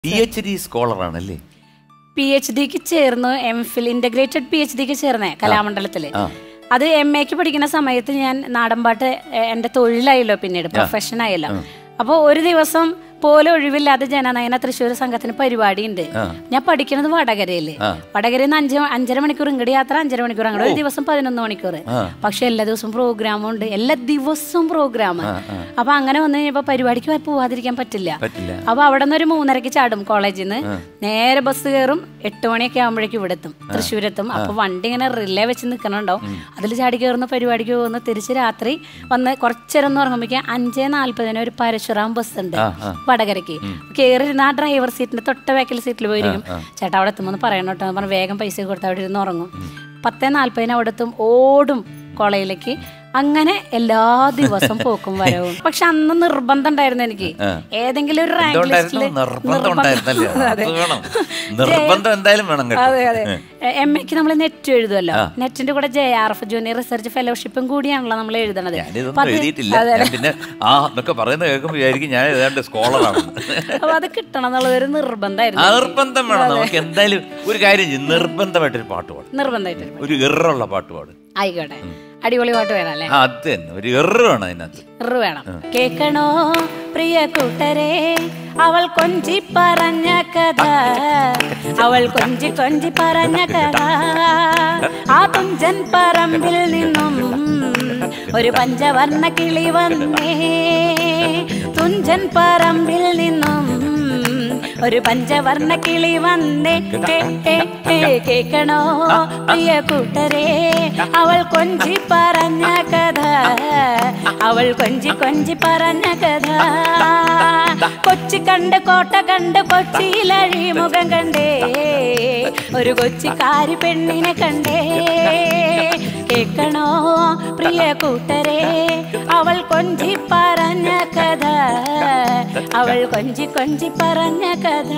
P H D സ്കോളറാണല്ലേ P H ഡിക്ക് ചേർന്ന് M Phil integrated P H ഡിക്ക് ചേർന്നേ കലാമണ്ഡലത്തില് ആ. അത് എം എക്ക് പഠിക്കുന്ന സമയത്ത് ഞാൻ നാടൻപാട്ട് എ- എൻ്റെ തൊഴിലായല്ലോ പിന്നീട് പ്രൊഫഷൻ ആയല്ലോ അപ്പോൾ ഒരു ദിവസം പോലും ഒഴിവില്ലാതെ ജനനയന തൃശ്ശൂർ സംഘത്തിന് പരിപാടിയുണ്ട് ഞാൻ പഠിക്കുന്നത് വടകരയില് വടകരയിൽ നിന്ന് അഞ്ച് അഞ്ചര മണിക്കൂർ ഇങ്ങോട്ട് യാത്ര അഞ്ചര മണിക്കൂർ അങ്ങോട്ട് ഒരു ദിവസം പതിനൊന്ന് മണിക്കൂർ പക്ഷെ എല്ലാ ദിവസവും പ്രോഗ്രാമും ഉണ്ട് എല്ലാ ദിവസവും പ്രോഗ്രാം അപ്പൊ അങ്ങനെ വന്നു കഴിഞ്ഞപ്പോ പരിപാടിക്ക് പോവാതിരിക്കാൻ പറ്റില്ല പറ്റില്ല അപ്പൊ അവിടെ നിന്ന് ഒരു മൂന്നരക്ക് ചാടും കോളേജിൽ നിന്ന് നേരെ ബസ് കയറും എട്ട് മണിയൊക്കെ ആകുമ്പോഴേക്കും ഇവിടെ എത്തും തൃശ്ശൂരെത്തും അപ്പൊ വണ്ടി ഇങ്ങനെ റിലേ വെച്ച് നിൽക്കണുണ്ടാവും അതിൽ ചാടി കയറുന്ന പരിപാടിക്ക് പോകുന്ന തിരിച്ച് രാത്രി വന്ന് കുറച്ചേരം ഒന്ന് ഉറങ്ങുമ്പോഴേക്കും അഞ്ചേ നാല്പതിന് ഒരു പരശുറാം ബസ് ഉണ്ട് വടകരയ്ക്ക് കയറിയിരുന്ന ആ ഡ്രൈവർ സീറ്റിന്റെ തൊട്ട ബാക്കിൽ സീറ്റിൽ പോയിരിക്കും ചേട്ടാ അവിടെ എത്തുമ്പോൾ പറയണം കേട്ടോ എന്ന് പറഞ്ഞ് വേഗം പൈസ കൊടുത്ത് അവിടെ ഇരുന്ന് ഉറങ്ങും പത്തേ നാല്പതിന് അവിടെ എത്തും ഓടും കോളേജിലേക്ക് അങ്ങനെ എല്ലാ ദിവസവും പോക്കും വരവും പക്ഷെ അന്ന് നിർബന്ധം ഉണ്ടായിരുന്നു എനിക്ക് ഏതെങ്കിലും ഒരു റാങ്ക് എന്തുകൊണ്ടായിരുന്നു ലിസ്റ്റില് നിർബന്ധം ഉണ്ടായിരുന്നല്ലേ അതെ. അത് വേണം നിർബന്ധം എന്തായാലും വേണം കേട്ടോ അതെ അതെ എം എക്ക് നമ്മൾ നെറ്റ് എഴുതുമല്ലോ നെറ്റിന്റെ കൂടെ J R F junior research ഫെലോഷിപ്പും കൂടിയാണല്ലോ നമ്മൾ എഴുതണത് ഞാനിതൊന്നും അപ്പൊ അത് എഴുതിയിട്ടില്ല അതെ, ഞാൻ പിന്നെ ആ എന്നൊക്കെ പറയുന്നത് കേൾക്കുമ്പോൾ വിചാരിക്കും ഞാൻ ഏതാണ്ട് സ്കോളറാണ് അപ്പൊ അത് കിട്ടണം എന്നുള്ളതൊരു നിർബന്ധമായിരുന്നു ആ നിർബന്ധം വേണം നമുക്ക് എന്തായാലും ഒരു കാര്യം ചെയ്യും നിർബന്ധമായിട്ടൊരു പാട്ട് പാടും നിർബന്ധമായിട്ട് ഒരു എറുള്ള പാട്ട് പാടും ആയിക്കോട്ടെ അടിപൊളി പാട്ട് വേണം അല്ലേ ആ അത് തന്നെ ഒരു എറ് വേണം അതിനകത്ത് ഇറ് വേണം കേക്കണോ പ്രിയ കൂട്ടരെ അവൾ കൊഞ്ചി പറഞ്ഞ കഥ അവൾ കൊഞ്ചി കൊഞ്ചി പറഞ്ഞ കഥ ആ തുഞ്ചൻ പറമ്പിൽ നിന്നും ഒരു പഞ്ചവർണ്ണ കിളി വന്നേ തുഞ്ചൻ പറമ്പിൽ നിന്നും ഒരു പഞ്ചവർണ്ണ കിളി വന്നേ കേ, കേ, കേ, കേക്കണോ പ്രിയ കൂട്ടരെ അവൾ കൊഞ്ചി പറഞ്ഞ കഥ അവൾ കൊഞ്ചി കൊഞ്ചി പറഞ്ഞ കഥ കൊച്ചി കണ്ട് കോട്ട കണ്ട് കൊച്ചിയിലഴി മുഖം കണ്ടേ ഒരു കൊച്ചിക്കാരി പെണ്ണിനെ കണ്ടേ കേക്കണോ പ്രിയ കൂട്ടരെ അവൾ കൊഞ്ചി പറഞ്ഞ കഥ അവൾ കൊഞ്ചി കൊഞ്ചി പറഞ്ഞ കഥ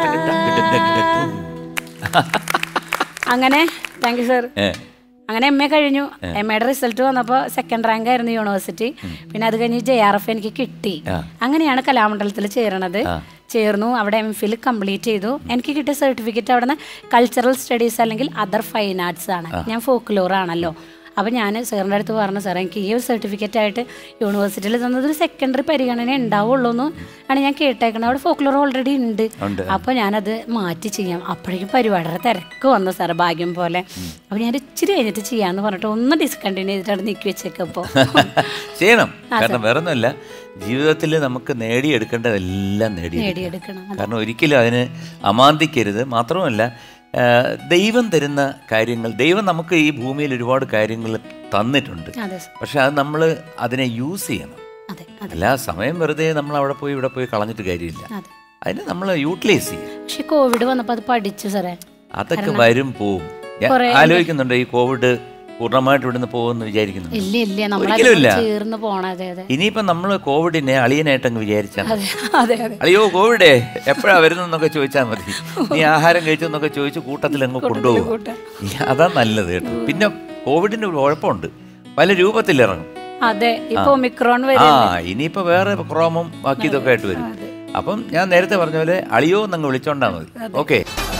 അങ്ങനെ താങ്ക് യു സർ ഏ, അങ്ങനെ എം എ കഴിഞ്ഞു എം എയുടെ റിസൾട്ട് വന്നപ്പോൾ സെക്കൻഡ് റാങ്ക് ആയിരുന്നു യൂണിവേഴ്സിറ്റി പിന്നെ അത് കഴിഞ്ഞ് ജെ ആർ എഫ് എനിക്ക് കിട്ടി അങ്ങനെയാണ് കലാമണ്ഡലത്തിൽ ചേരണത് ചേർന്നു അവിടെ എം ഫിൽ കംപ്ലീറ്റ് ചെയ്തു എനിക്ക് കിട്ടിയ സർട്ടിഫിക്കറ്റ് അവിടെ നിന്ന് കൾച്ചറൽ സ്റ്റഡീസ് അല്ലെങ്കിൽ അതർ ഫൈൻ ആർട്സ് ആണ് ഞാൻ ഫോക്ലോർ ആണല്ലോ അപ്പോൾ ഞാൻ സാറിൻ്റെ അടുത്ത് പറഞ്ഞു സാർ എനിക്ക് ഈ ഒരു സർട്ടിഫിക്കറ്റ് ആയിട്ട് യൂണിവേഴ്സിറ്റിയിൽ തന്നത് ഒരു സെക്കൻഡറി പരിഗണന ഉണ്ടാവുള്ളൂ എന്ന് ആണ് ഞാൻ കേട്ടേക്കണത് അവിടെ ഫോക്ലോർ ഓൾറെഡി ഉണ്ട് ഉണ്ട്. അപ്പോൾ ഞാനത് മാറ്റി ചെയ്യാം അപ്പോഴേക്കും പരിപാടിയുടെ തിരക്ക് വന്നു സാർ ഭാഗ്യം പോലെ അപ്പോൾ ഞാൻ ഇച്ചിരി കഴിഞ്ഞിട്ട് ചെയ്യാന്ന് പറഞ്ഞിട്ട് ഒന്ന് ഡിസ്കണ്ടിന്യൂ ചെയ്തിട്ട് അവിടെ നീക്കി വെച്ചേക്കപ്പോൾ ചെയ്യണം കാരണം വേറെ ഒന്നുമല്ല ജീവിതത്തിൽ നമുക്ക് നേടിയെടുക്കേണ്ടതെല്ലാം നേടിയെടുക്കണം നേടിയെടുക്കണം കാരണം ഒരിക്കലും അതിന് അമാന്തിക്കരുത് മാത്രമല്ല ആ, ദൈവം തരുന്ന കാര്യങ്ങൾ ദൈവം നമുക്ക് ഈ ഭൂമിയിൽ ഒരുപാട് കാര്യങ്ങൾ തന്നിട്ടുണ്ട് അതെ സർ പക്ഷെ അത് നമ്മൾ അതിനെ യൂസ് ചെയ്യണം അതെ അതെ അല്ല സമയം വെറുതെ നമ്മൾ അവിടെ പോയി ഇവിടെ പോയി കളഞ്ഞിട്ട് കാര്യമില്ല അതെ അതിനെ നമ്മൾ യൂട്ടിലൈസ് ചെയ്യും പക്ഷെ കോവിഡ് വന്നപ്പോൾ അത് പഠിച്ചു സാറേ അതൊക്കെ വരും പോവും ഞാൻ ആലോചിക്കുന്നുണ്ട് ഈ കോവിഡ് പൂർണ്ണമായിട്ട് ഇവിടുന്ന് പോകുമെന്ന് വിചാരിക്കുന്നുണ്ട് ഇല്ല ഇല്ല നമ്മൾ ഒരിക്കലും ഇല്ല. ചേർന്ന് പോണം അതെ അതെ ഇനിയിപ്പം നമ്മൾ കോവിഡിനെ അളിയനായിട്ട് അങ്ങ് വിചാരിച്ചാൽ മതി. അതെ അതെ അയ്യോ കോവിഡേ എപ്പോഴാ വരുന്നതെന്നൊക്കെ ചോദിച്ചാൽ മതി നീ ആഹാരം കഴിച്ചെന്നൊക്കെ ചോദിച്ച് കൂട്ടത്തിൽ അങ്ങ് കൊണ്ടുപോകും കൂട്ടാം. അതാ നല്ലത് കേട്ടോ പിന്നെ കോവിഡിന്റെ ഒരു കുഴപ്പമുണ്ട് പല രൂപത്തിൽ ഇറങ്ങും അതെ ഇപ്പൊ ഒമിക്രോൺ ആ വരെ ഇനിയിപ്പോ വേറെ ക്രോമും ബാക്കി ഇതൊക്കെ ആയിട്ട് വരും അപ്പം ഞാൻ നേരത്തെ പറഞ്ഞ പോലെ അളിയോ എന്നങ്ങ് വിളിച്ചോണ്ടാ മതി ഓക്കെ